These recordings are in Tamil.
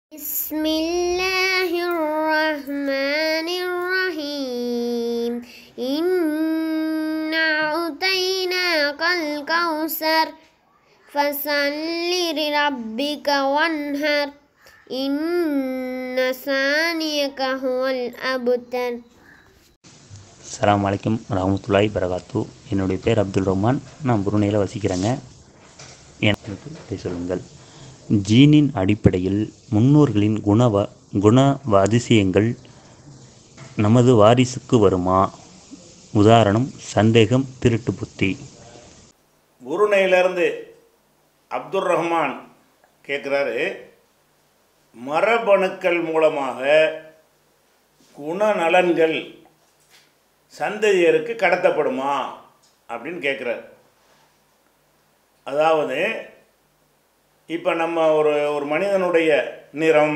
بسم الله الرحمن الرحيم إنا أعطيناك الكوثر فصل لربك وانهر إن ثانيك هو الأبتر அஸ்ஸலாமு அலைக்கும் ரஹமத்துல்லாய் பரகாத்து என்னுடைய பேர் அப்துல் ரஹ்மான் நான் புருனேயில் வசிக்கிறேங்க எனக்கு இதை சொல்லுங்கள் ஜீனின் அடிப்படையில் முன்னோர்களின் குணவ குண அதிசயங்கள் நமது வாரிசுக்கு வருமா உதாரணம் சந்தேகம் திருட்டு புத்தி புருணையிலேருந்து அப்துல் ரஹ்மான் கேட்குறாரு மரபணுக்கள் மூலமாக குணநலன்கள் சந்ததியருக்கு கடத்தப்படுமா அப்படின்னு கேட்குறாரு அதாவது இப்போ நம்ம ஒரு ஒரு மனிதனுடைய நிறம்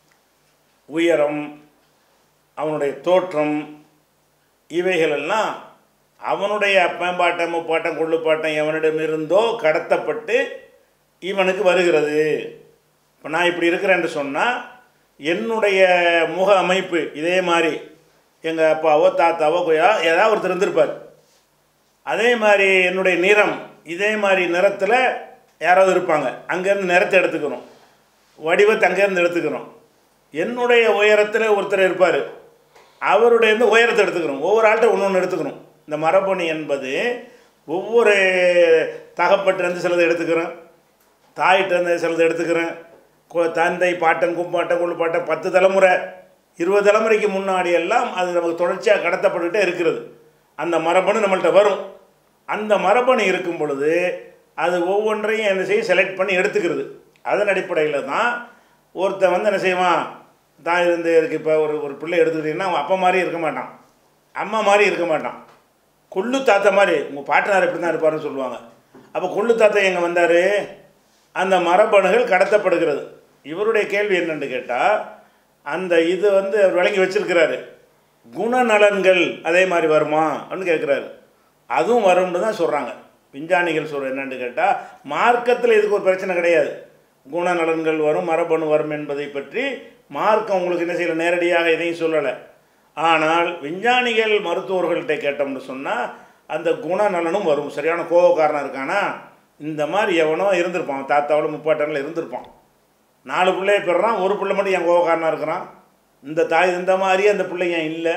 உயரம் அவனுடைய தோற்றம் இவைகளெல்லாம் அவனுடைய அப்பம்பாட்டம் முப்பாட்டம் கொள்ளுப்பாட்டம் எவனிடமிருந்தோ கடத்தப்பட்டு இவனுக்கு வருகிறது இப்போ நான் இப்படி இருக்கிறேன்னு சொன்னால் என்னுடைய முக அமைப்பு இதே மாதிரி எங்கள் அப்பாவோ தாத்தாவோ கொய்யா ஏதாவது ஒருத்தர் இருந்திருப்பார் அதே மாதிரி என்னுடைய நிறம் இதே மாதிரி நிறத்தில் யாராவது இருப்பாங்க அங்கேருந்து நிறத்தை எடுத்துக்கணும் வடிவத்தை அங்கேருந்து எடுத்துக்கணும் என்னுடைய உயரத்தில் ஒருத்தர் இருப்பார் அவருடைய இருந்து உயரத்தை எடுத்துக்கணும் ஒவ்வொரு ஆள்கிட்ட ஒன்று ஒன்று எடுத்துக்கணும் இந்த மரபணு என்பது ஒவ்வொரு தகப்பட்டிருந்து சிலதை எடுத்துக்கிறேன் தாயிட்டேருந்து சிலதை எடுத்துக்கிறேன் கொ- தந்தை பாட்டன் கும்பாட்டன் கொள்ளுப்பாட்டன் பத்து தலைமுறை இருபது தலைமுறைக்கு முன்னாடி எல்லாம் அது நமக்கு தொடர்ச்சியாக கடத்தப்பட்டுக்கிட்டே இருக்கிறது அந்த மரபணு நம்மள்ட்ட வரும் அந்த மரபணு இருக்கும் பொழுது அது ஒவ்வொன்றையும் என்ன செய்ய செலக்ட் பண்ணி எடுத்துக்கிறது அதன் அடிப்படையில் தான் ஒருத்தன் வந்து என்ன செய்வான் தான் இருந்து இருக்கு இப்போ ஒரு ஒரு பிள்ளை எடுத்துக்கிட்டிங்கன்னா அவன் அப்பா மாதிரி இருக்க மாட்டான் அம்மா மாதிரி இருக்க மாட்டான் கொள்ளு தாத்தா மாதிரி உங்கள் பாட்டனார் இப்படி தான் இருப்பாருன்னு சொல்லுவாங்க அப்போ கொள்ளு தாத்தா எங்கே வந்தார் அந்த மரபணுகள் கடத்தப்படுகிறது இவருடைய கேள்வி என்னன்னு கேட்டால் அந்த இது வந்து அவர் விளங்கி வச்சிருக்கிறாரு குணநலன்கள் அதே மாதிரி வருமா அப்படின்னு கேட்குறாரு அதுவும் வரும்னு தான் சொல்கிறாங்க விஞ்ஞானிகள் சொல்கிற என்னன்னு கேட்டால் மார்க்கத்தில் இதுக்கு ஒரு பிரச்சனை கிடையாது குணநலன்கள் வரும் மரபணு வரும் என்பதை பற்றி மார்க்கம் உங்களுக்கு என்ன செய்யல நேரடியாக எதையும் சொல்லலை ஆனால் விஞ்ஞானிகள் மருத்துவர்கள்ட்ட கேட்டோம்னு சொன்னால் அந்த குணநலனும் வரும் சரியான கோபக்காரனாக இருக்கானா இந்த மாதிரி எவனோ இருந்திருப்பான் தாத்தாவோட முப்பாட்டனில் இருந்திருப்பான் நாலு பிள்ளைய பெறான் ஒரு பிள்ளை மட்டும் என் கோபக்காரனாக இருக்கிறான் இந்த தாய் இந்த மாதிரி அந்த பிள்ளை ஏன் இல்லை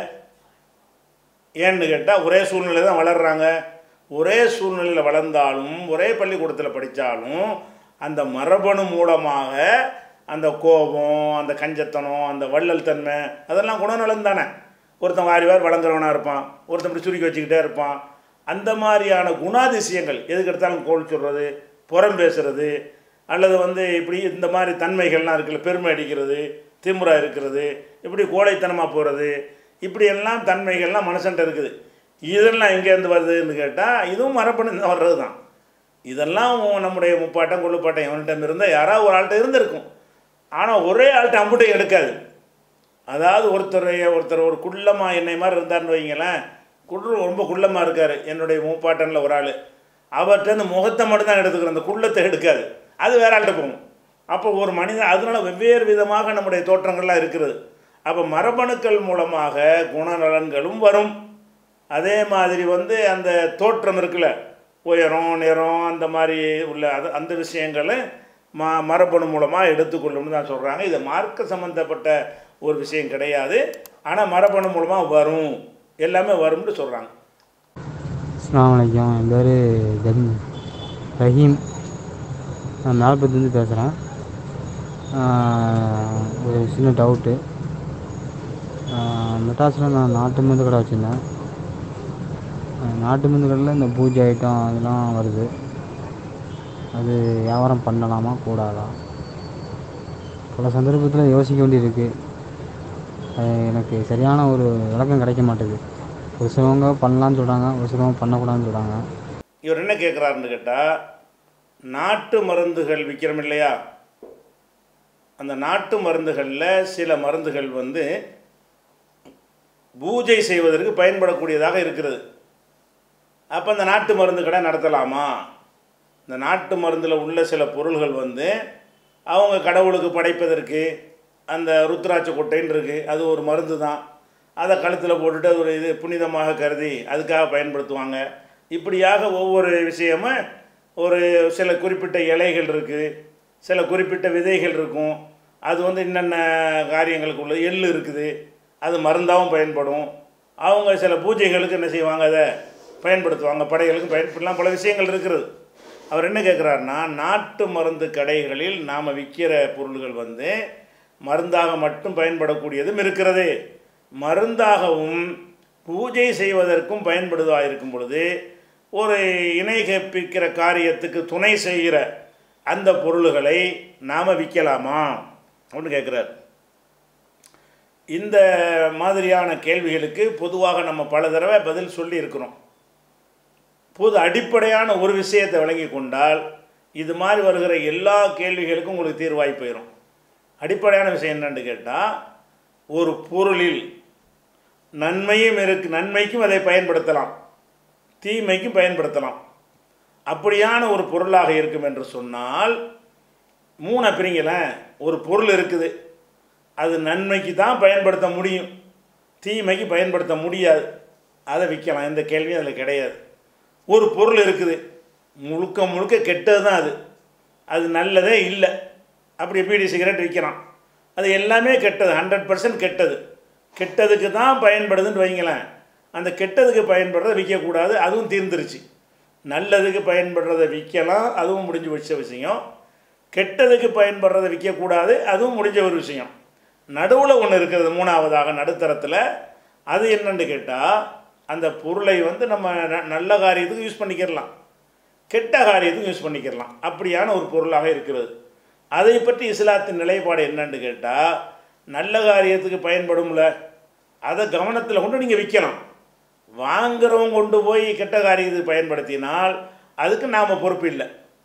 ஏன்னு கேட்டால் ஒரே சூழ்நிலை தான் வளர்கிறாங்க ஒரே சூழ்நிலையில் வளர்ந்தாலும் ஒரே பள்ளிக்கூடத்தில் படித்தாலும் அந்த மரபணு மூலமாக அந்த கோபம் அந்த கஞ்சத்தனம் அந்த வள்ளல் தன்மை அதெல்லாம் குணநலன் தானே ஒருத்தன் வாரி வாரி வழங்குறவனாக இருப்பான் ஒருத்தன் இப்படி சுருக்கி வச்சுக்கிட்டே இருப்பான் அந்த மாதிரியான குணாதிசயங்கள் எதுக்கு எடுத்தாலும் கோல் சொல்கிறது புறம் பேசுறது அல்லது வந்து இப்படி இந்த மாதிரி தன்மைகள்லாம் இருக்குல்ல பெருமை அடிக்கிறது திமுறா இருக்கிறது இப்படி கோழைத்தனமாக போகிறது இப்படியெல்லாம் தன்மைகள்லாம் மனுஷன்ட்ட இருக்குது இதெல்லாம் எங்கேருந்து வருதுன்னு கேட்டால் இதுவும் மரபணு வர்றது தான் இதெல்லாம் நம்முடைய முப்பாட்டம் கொள்ளுப்பாட்டம் எவன்கிட்ட இருந்தால் யாராவது ஒரு ஆள்கிட்ட இருந்திருக்கும் ஆனால் ஒரே ஆள்கிட்ட அம்புட்டையும் எடுக்காது அதாவது ஒருத்தர் ஒருத்தர் ஒரு குள்ளமாக என்னை மாதிரி இருந்தார்னு வைங்களேன் குள்ள ரொம்ப குள்ளமாக இருக்கார் என்னுடைய மூப்பாட்டனில் ஒரு ஆள் அவர்கிட்ட இந்த முகத்தை மட்டும்தான் எடுத்துக்கிறோம் அந்த குள்ளத்தை எடுக்காது அது வேற ஆள்கிட்ட போகும் அப்போ ஒரு மனிதன் அதனால வெவ்வேறு விதமாக நம்முடைய தோற்றங்கள்லாம் இருக்கிறது அப்போ மரபணுக்கள் மூலமாக குணநலன்களும் வரும் அதே மாதிரி வந்து அந்த தோற்றம் இருக்குல்ல உயரம் நிறம் அந்த மாதிரி உள்ள அது அந்த விஷயங்களை ம மரபணு மூலமாக எடுத்துக்கொள்ளும்னு தான் சொல்கிறாங்க இது மார்க்க சம்மந்தப்பட்ட ஒரு விஷயம் கிடையாது ஆனால் மரபணு மூலமாக வரும் எல்லாமே வரும்னு சொல்கிறாங்க அஸ்ஸலாமு அலைக்கும் என் பேர் ஜம் ரஹீம் நான் மேலப்பத்துலேருந்து பேசுகிறேன் ஒரு சின்ன டவுட்டு மெட்ராஸில் நான் நாட்டு மருந்து கடை வச்சுருந்தேன் நாட்டு மருந்து கடையில் இந்த பூஜை ஐட்டம் அதெல்லாம் வருது அது வியாபாரம் பண்ணலாமா கூடாதா பல சந்தர்ப்பத்தில் யோசிக்க வேண்டியிருக்கு அது எனக்கு சரியான ஒரு விளக்கம் கிடைக்க மாட்டேது ஒரு சிலவங்க பண்ணலான்னு சொல்கிறாங்க ஒரு சிலவங்க பண்ணக்கூடாதுன்னு சொல்கிறாங்க இவர் என்ன கேட்குறாருன்னு கேட்டால் நாட்டு மருந்துகள் விற்கிறோம் இல்லையா அந்த நாட்டு மருந்துகளில் சில மருந்துகள் வந்து பூஜை செய்வதற்கு பயன்படக்கூடியதாக இருக்கிறது அப்போ அந்த நாட்டு மருந்து கடை நடத்தலாமா இந்த நாட்டு மருந்தில் உள்ள சில பொருள்கள் வந்து அவங்க கடவுளுக்கு படைப்பதற்கு அந்த ருத்ராட்ச கொட்டைன்னு இருக்குது அது ஒரு மருந்து தான் அதை கழுத்தில் போட்டுட்டு அது ஒரு இது புனிதமாக கருதி அதுக்காக பயன்படுத்துவாங்க இப்படியாக ஒவ்வொரு விஷயமும் ஒரு சில குறிப்பிட்ட இலைகள் இருக்குது சில குறிப்பிட்ட விதைகள் இருக்கும் அது வந்து என்னென்ன காரியங்களுக்கு உள்ள எள்ளு இருக்குது அது மருந்தாகவும் பயன்படும் அவங்க சில பூஜைகளுக்கு என்ன செய்வாங்க அதை பயன்படுத்துவாங்க படைகளுக்கு பயன்படலாம் பல விஷயங்கள் இருக்கிறது அவர் என்ன கேட்குறாருன்னா நாட்டு மருந்து கடைகளில் நாம் விற்கிற பொருள்கள் வந்து மருந்தாக மட்டும் பயன்படக்கூடியதும் இருக்கிறது மருந்தாகவும் பூஜை செய்வதற்கும் பயன்படுவதாக இருக்கும் பொழுது ஒரு இணை கற்பிக்கிற காரியத்துக்கு துணை செய்கிற அந்த பொருள்களை நாம் விற்கலாமா அப்படின்னு கேட்குறார் இந்த மாதிரியான கேள்விகளுக்கு பொதுவாக நம்ம பல தடவை பதில் சொல்லி இருக்கிறோம் பொது அடிப்படையான ஒரு விஷயத்தை விளங்கி கொண்டால் இது மாதிரி வருகிற எல்லா கேள்விகளுக்கும் உங்களுக்கு தீர்வாய் போயிடும் அடிப்படையான விஷயம் என்னன்னு கேட்டால் ஒரு பொருளில் நன்மையும் இருக்கு நன்மைக்கும் அதை பயன்படுத்தலாம் தீமைக்கும் பயன்படுத்தலாம் அப்படியான ஒரு பொருளாக இருக்கும் என்று சொன்னால் மூணை பிரிங்களேன் ஒரு பொருள் இருக்குது அது நன்மைக்கு தான் பயன்படுத்த முடியும் தீமைக்கு பயன்படுத்த முடியாது அதை விற்கலாம் எந்த கேள்வியும் அதில் கிடையாது ஒரு பொருள் இருக்குது முழுக்க முழுக்க கெட்டது தான் அது அது நல்லதே இல்லை அப்படி பீடி சிகரெட் விற்கிறான் அது எல்லாமே கெட்டது ஹண்ட்ரட் பர்சன்ட் கெட்டது கெட்டதுக்கு தான் பயன்படுதுன்னு வைங்களேன் அந்த கெட்டதுக்கு பயன்படுறதை விற்கக்கூடாது அதுவும் தீர்ந்துருச்சு நல்லதுக்கு பயன்படுறதை விற்கலாம் அதுவும் முடிஞ்சு வச்ச விஷயம் கெட்டதுக்கு பயன்படுறதை விற்கக்கூடாது அதுவும் முடிஞ்ச ஒரு விஷயம் நடுவில் ஒன்று இருக்கிறது மூணாவதாக நடுத்தரத்தில் அது என்னன்னு கேட்டால் அந்த பொருளை வந்து நம்ம ந- நல்ல காரியத்துக்கு யூஸ் பண்ணிக்கிறலாம் கெட்ட காரியத்துக்கு யூஸ் பண்ணிக்கிறலாம் அப்படியான ஒரு பொருளாக இருக்கிறது அதை பற்றி இஸ்லாத்தின் நிலைப்பாடு என்னன்னு கேட்டால் நல்ல காரியத்துக்கு பயன்படும்ல அதை கவனத்தில் கொண்டு நீங்கள் விற்கலாம் வாங்குறவங்க கொண்டு போய் கெட்ட காரியத்துக்கு பயன்படுத்தினால் அதுக்கு நாம் பொறுப்பு இல்லை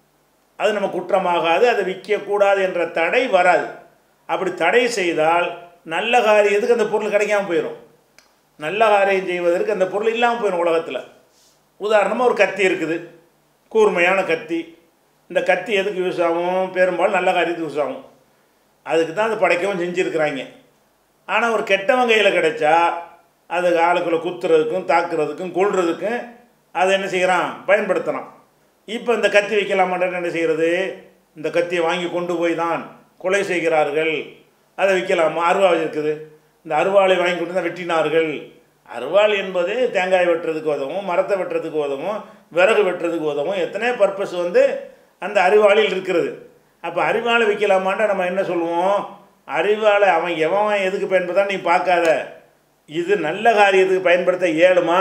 அது நம்ம குற்றமாகாது அதை விற்கக்கூடாது என்ற தடை வராது அப்படி தடை செய்தால் நல்ல காரியத்துக்கு அந்த பொருள் கிடைக்காம போயிடும் நல்ல காரியம் செய்வதற்கு அந்த பொருள் இல்லாமல் போயிடும் உலகத்தில் உதாரணமாக ஒரு கத்தி இருக்குது கூர்மையான கத்தி இந்த கத்தி எதுக்கு யூஸ் ஆகும் பெரும்பாலும் நல்ல காரியத்துக்கு யூஸ் ஆகும் அதுக்கு தான் அதை படைக்கவும் செஞ்சுருக்கிறாங்க ஆனால் ஒரு கெட்டவன் கையில் கிடைச்சா அது ஆளுக்குள்ள குத்துறதுக்கும் தாக்குறதுக்கும் கொள்றதுக்கும் அதை என்ன செய்கிறான் பயன்படுத்தலாம் இப்போ இந்த கத்தி வைக்கலாமான்னு என்ன செய்கிறது இந்த கத்தியை வாங்கி கொண்டு போய் தான் கொலை செய்கிறார்கள் அதை விற்கலாமா அருவா இருக்குது இந்த அருவாளை வாங்கி கொண்டு தான் வெட்டினார்கள் அருவாள் என்பது தேங்காய் வெட்டுறதுக்கு உதவும் மரத்தை வெட்டுறதுக்கு உதவும் விறகு வெட்டுறதுக்கு உதவும் எத்தனை பர்பஸ் வந்து அந்த அரிவாளில் இருக்கிறது அப்போ அரிவாளை விற்கலாமான்டா நம்ம என்ன சொல்லுவோம் அரிவாளை அவன் எவன் எதுக்கு பயன்படுத்தா நீ பார்க்காத இது நல்ல காரியத்துக்கு பயன்படுத்த இயலுமா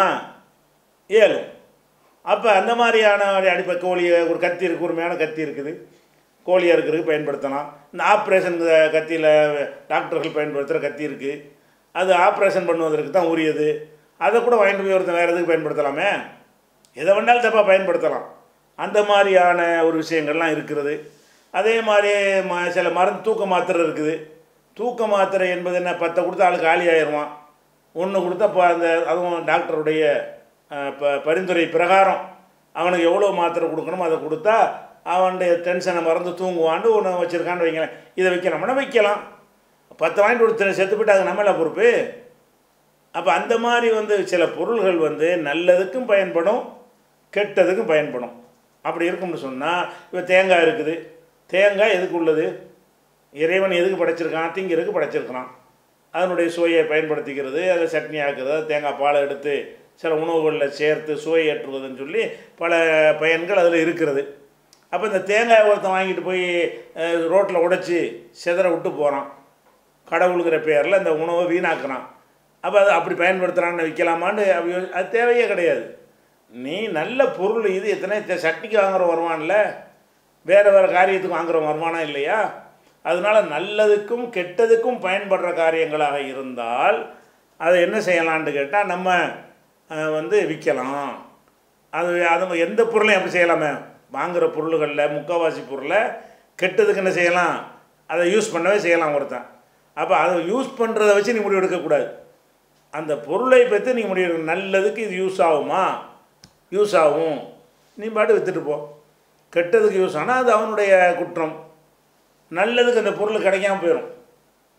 இயலும் அப்போ அந்த மாதிரியான அடிப்படை கோழி ஒரு கத்தி இருக்கு கூர்மையான கத்தி இருக்குது கோழி அறுக்கிறதுக்கு பயன்படுத்தலாம் இந்த ஆப்ரேஷன் கத்தியில் டாக்டர்கள் பயன்படுத்துகிற கத்தி இருக்குது அது ஆப்ரேஷன் பண்ணுவதற்கு தான் உரியது அதை கூட வாங்கிட்டு போய் ஒருத்தன் வேறு எதுக்கு பயன்படுத்தலாமே எதை வேணாலும் தப்பாக பயன்படுத்தலாம் அந்த மாதிரியான ஒரு விஷயங்கள்லாம் இருக்கிறது அதே மாதிரி ம சில மருந்து தூக்க மாத்திரை இருக்குது தூக்க மாத்திரை என்பது என்ன பத்தை கொடுத்தா ஆளுக்கு காலி ஆயிடுவான் ஒன்று கொடுத்தா இப்போ அந்த அதுவும் டாக்டருடைய அஹ், ப பரிந்துரை பிரகாரம் அவனுக்கு எவ்வளோ மாத்திரை கொடுக்கணுமோ அதை கொடுத்தா அவனுடைய டென்ஷனை மறந்து தூங்குவான்னு ஒன்று வச்சுருக்கான்னு வைங்களேன் இதை வைக்கலாம்னா வைக்கலாம் பத்து வாங்கிட்டு கொடுத்து செத்து போயிட்டு அது நம்மள பொறுப்பு அப்போ அந்த மாதிரி வந்து சில பொருள்கள் வந்து நல்லதுக்கும் பயன்படும் கெட்டதுக்கும் பயன்படும் அப்படி இருக்கும்னு சொன்னால் இப்போ தேங்காய் இருக்குது தேங்காய் எதுக்கு உள்ளது இறைவன் எதுக்கு படைச்சிருக்கான் திங்கிறதுக்கு படைச்சிருக்கிறான் அதனுடைய சுவையை பயன்படுத்திக்கிறது அதை சட்னி ஆக்குறது தேங்காய் பாலை எடுத்து சில உணவுகளில் சேர்த்து சுவை ஏற்றுவதுன்னு சொல்லி பல பயன்கள் அதில் இருக்கிறது அப்போ இந்த தேங்காய் ஒருத்தன் வாங்கிட்டு போய் ரோட்டில் உடைச்சி சிதற விட்டு போகிறான் கடவுளுங்கிற பேரில் இந்த உணவை வீணாக்குறான் அப்போ அது அப்படி பயன்படுத்துகிறான்னு விற்கலாமான்னு அப்படி யோ- அது தேவையே கிடையாது நீ நல்ல பொருள் இது எத்தனை த- சட்னிக்கு வாங்குற வருமானம்ல வேறு வேறு காரியத்துக்கு வாங்குற வருமானம் இல்லையா அதனால் நல்லதுக்கும் கெட்டதுக்கும் பயன்படுற காரியங்களாக இருந்தால் அதை என்ன செய்யலான்னு கேட்டால் நம்ம அஹ், வந்து விற்கலாம் அது அது எந்த பொருளையும் அப்படி செய்யலாமே வாங்குகிற பொருள்களில் முக்கால்வாசி பொருளை கெட்டதுக்கு என்ன செய்யலாம் அதை யூஸ் பண்ணவே செய்யலாம் ஒருத்தன் அப்போ அதை யூஸ் பண்ணுறத வச்சு நீ முடிவு எடுக்கக்கூடாது அந்த பொருளை பற்றி நீங்கள் முடிவு எடுக்கணும். நல்லதுக்கு இது யூஸ் ஆகுமா யூஸ் ஆகும் நீ பாட்டு விற்றுட்டு போ கெட்டதுக்கு யூஸ் ஆனால் அது அவனுடைய குற்றம் நல்லதுக்கு அந்த பொருள் கிடைக்காம போயிடும்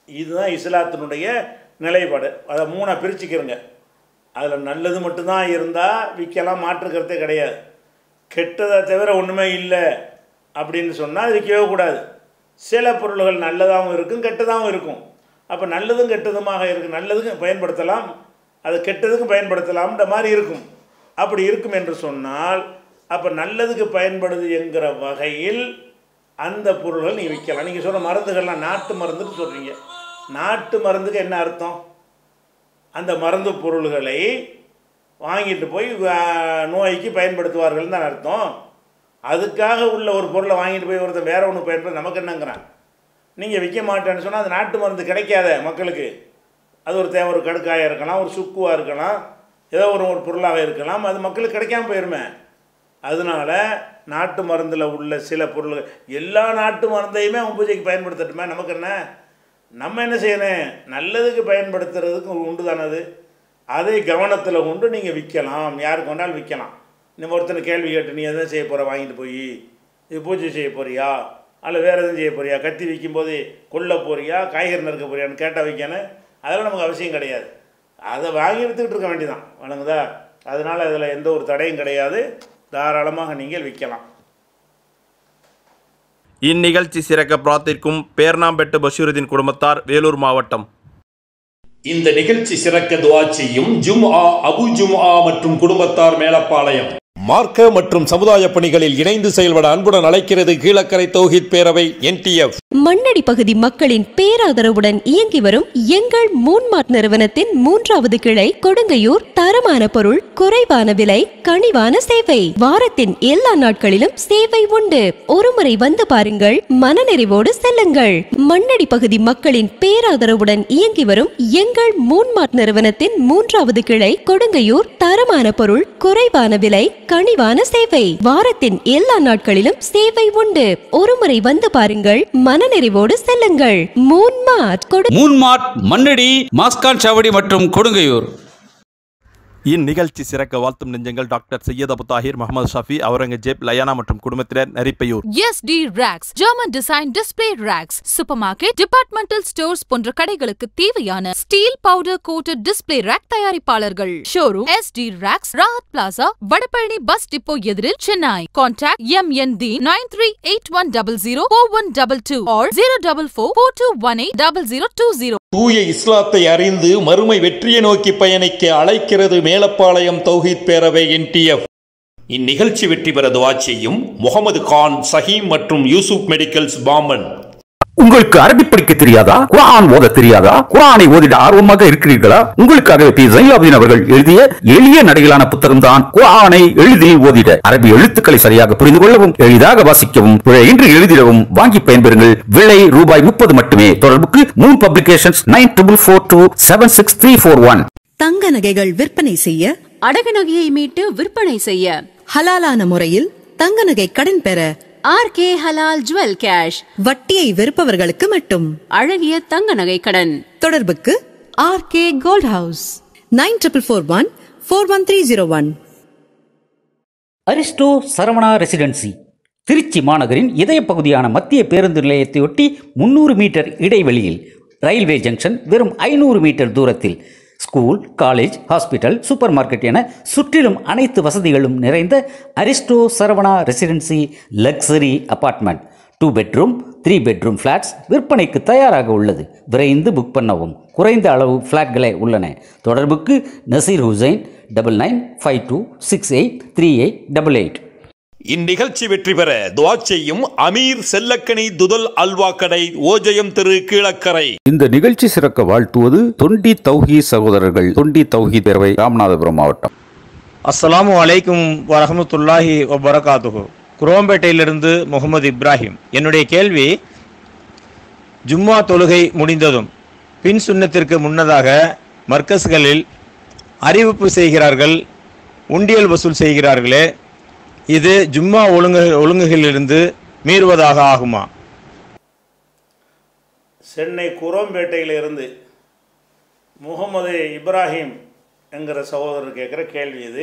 இதுதான் இஸ்லாத்தினுடைய நிலைப்பாடு அதை மூணாக பிரிச்சுக்கிறங்க அதில் நல்லது மட்டும்தான் இருந்தால் விற்கலாம் மாற்றுக்கிறதே கிடையாது கெட்டதை தவிர ஒன்றுமே இல்லை அப்படின்னு சொன்னால் அது விற்கவே கூடாது சில பொருள்கள் நல்லதாகவும் இருக்கும் கெட்டதாகவும் இருக்கும் அப்போ நல்லதும் கெட்டதுமாக இருக்குது நல்லதுக்கும் பயன்படுத்தலாம் அது கெட்டதுக்கும் பயன்படுத்தலாம்ன்ற மாதிரி இருக்கும் அப்படி இருக்கும் என்று சொன்னால் அப்போ நல்லதுக்கு பயன்படுது என்கிற வகையில் அந்த பொருள்கள் நீங்கள் விற்கலாம் நீங்கள் சொல்கிற மருந்துகள்லாம் நாட்டு மருந்துன்னு சொல்கிறீங்க நாட்டு மருந்துக்கு என்ன அர்த்தம் அந்த மருந்து பொருள்களை வாங்கிட்டு போய் ஆஹ், நோய்க்கு பயன்படுத்துவார்கள் தான் அர்த்தம் அதுக்காக உள்ள ஒரு பொருளை வாங்கிட்டு போய் ஒருத்தன் வேற ஒன்று பயன்படுத்த நமக்கு என்னங்கிறான் நீங்கள் விற்க மாட்டேன்னு சொன்னால் அது நாட்டு மருந்து கிடைக்காத மக்களுக்கு அது ஒரு தேவை ஒரு கடுக்காயாக இருக்கலாம் ஒரு சுக்குவாக இருக்கலாம் ஏதோ ஒரு ஒரு பொருளாக இருக்கலாம் அது மக்களுக்கு கிடைக்காம போயிருமே அதனால நாட்டு மருந்தில் உள்ள சில பொருள்கள் எல்லா நாட்டு மருந்தையுமே அவன் பூஜைக்கு பயன்படுத்தட்டுமே நமக்கு என்ன நம்ம என்ன செய்யணும் நல்லதுக்கு பயன்படுத்துறதுக்கு உண்டு தானே அது அதை கவனத்தில் கொண்டு நீங்கள் விற்கலாம் யாருக்கு வேணாலும் விற்கலாம் நம்ம ஒருத்தனை கேள்வி கேட்டு நீ எதை செய்ய போகிற வாங்கிட்டு போய் இது பூஜை செய்ய போறியா அல்ல வேறு எதுவும் செய்ய போறியா கத்தி விற்கும்போது கொல்ல போறியா காய்கறி நறுக்க போறியான்னு கேட்டால் வைக்கணும் அதெல்லாம் நமக்கு அவசியம் கிடையாது அதை வாங்கி விற்றுக்கிட்டு இருக்க வேண்டியதான் வணங்குதா அதனால் அதில் எந்த ஒரு தடையும் கிடையாது தாராளமாக நீங்கள் விற்கலாம் இந்நிகழ்ச்சி சிறக்க பிரார்த்திக்கும் பேர்ணாம்பெட்டு பஷீருதீன் குடும்பத்தார் வேலூர் மாவட்டம் இந்த நிகழ்ச்சி சிறக்க துவா செய்யும் ஜும்ஆ அபு ஜும்ஆ மற்றும் குடும்பத்தார் மேலப்பாளையம் மார்க்க மற்றும் சமுதாய பணிகளில் இணைந்து செயல்பட அன்புடன் அழைக்கிறது கீழக்கரை தௌஹித் பேரவை என்டிஎஃப் மண்ணடி பகுதி மக்களின் பேராதரவுடன் இயங்கி வரும் எங்கள் மூன்மார்ட் நிறுவனத்தின் மூன்றாவது கிளை கொடுங்கையூர் தரமான பொருள் குறைவான விலை கனிவான சேவை வாரத்தின் எல்லா நாட்களிலும் சேவை உண்டு ஒருமுறை வந்து பாருங்கள் மனநிறைவோடு செல்லுங்கள் மண்ணடி பகுதி மக்களின் பேராதரவுடன் இயங்கி வரும் எங்கள் மூன்மார்ட் நிறுவனத்தின் மூன்றாவது கிளை கொடுங்கையூர் தரமான பொருள் குறைவான விலை கனிவான சேவை வாரத்தின் எல்லா நாட்களிலும் சேவை உண்டு ஒருமுறை வந்து பாருங்கள் மனநிறைவோடு செல்லுங்கள் மூன்மார்ட் கொடு மூன்மார்ட் மண்ணடி மாஸ்கான் சாவடி மற்றும் கொடுங்கையூர் இந்நிகழ்ச்சி சிறக்க வாழ்த்தும் நெஞ்சங்கள் டாக்டர் சையத் அபு தாஹிர் முகமது ஷாஃபி அவுரங்கஜேப் லயானா மற்றும் குடும்பத்தினர் Narippaiyur SD Racks, German Design Display Racks, Supermarket, Departmental Stores போன்ற கடைகளுக்கு தேவையான steel powder coated display rack தயாரிப்பாளர்கள் showroom SD Racks, Rahat plaza Vadapalani bus depot எதிரில் Chennai contact M N the nine three eight one double zero four one double two or zero double four four two one eight double zero two zero தூய இஸ்லாத்தை அறிந்து மறுமை வெற்றியை நோக்கி பயணிக்க அழைக்கிறது மேலப்பாளையம் தௌஹீத் பேரவை என்டிஎஃப் இந்நிகழ்ச்சி வெற்றி பெற துவா செய்யும் முகமது கான் சஹீம் மற்றும் யூசுப் மெடிக்கல்ஸ் பாம்பன் உங்களுக்கு அரபி படிக்க தெரியாதா குரான் ஓத தெரியாதா குரானை ஓதிட ஆர்வமாக இருக்கிறீர்களா உங்களுக்காக பி ஜைலாபுதீன் அவர்கள் எழுதிய எளிய நடையிலான புத்தகம் தான் குரானை எளிதில் ஓதிட அரபி எழுத்துக்களை சரியாக புரிந்து கொள்ளவும் எளிதாக வாசிக்கவும் பிழையின்றி எழுதிடவும் வாங்கி பயன்பெறுங்கள் விலை ரூபாய் முப்பது மட்டுமே தொடர்புக்கு Moon publications nine triple four two seven six three four one தங்க நகைகள் விற்பனை செய்ய அடகு நகையை மீட்டு விற்பனை செய்ய ஹலாலான முறையில் தங்க நகை கடன் பெற ஆர் கே ஹலால் ஜுவல் கேஷ் வட்டியை வெறுப்பவர்களுக்கு மட்டும் அழகிய தங்க நகை கடன் தொடர்புக்கு R K gold house nine triple four one four one three zero one Aristo Saravana residency Trichy மாநகரின் இதய பகுதியான மத்திய பேருந்து நிலையத்தையொட்டி முன்னூறு மீட்டர் இடைவெளியில் ரயில்வே ஜங்ஷன் வெறும் ஐநூறு மீட்டர் தூரத்தில் school college hospital super market என சுற்றிலும் அனைத்து வசதிகளும் நிறைந்த Aristo Saravana residency luxury apartment two bedroom three bedroom flats விற்பனைக்கு தயாராக உள்ளது விரைந்து புக் பண்ணவும் குறைந்த அளவு ஃப்ளாட்களே உள்ளன தொடர்புக்கு Nazeer Hussain double nine five two six eight three eight double eight இந்நிகழ்ச்சி வெற்றி பெற துவா செய்யும் அமீர் செல்லக்கனி துதல் அல்வா கடை ஓஜயம் திரு கீழக்கரை இந்த நிகழ்ச்சி சிறக்க வாழ்த்துவது தொண்டி தௌஹி சகோதரர்கள் தொண்டி தௌஹி பேரவை ராமநாதபுரம் மாவட்டம் அஸ்ஸலாமு அலைக்கும் வரஹமத்துல்லாஹி வபரகாத்துஹு குரோம்பேட்டையிலிருந்து முகமது இப்ராஹிம் என்னுடைய கேள்வி ஜும்மா தொழுகை முடிந்ததும் பின் சுன்னத்திற்கு முன்னதாக மர்க்கஸ்களில் அறிவிப்பு செய்கிறார்கள் உண்டியல் வசூல் செய்கிறார்களே இது ஜும்மா ஒழுங்கு ஒழுங்குகளிலிருந்து மீறுவதாக ஆகுமா சென்னை குரோம்பேட்டையில் இருந்து முகமது இப்ராஹிம் என்கிற சகோதரர் கேட்குற கேள்வி இது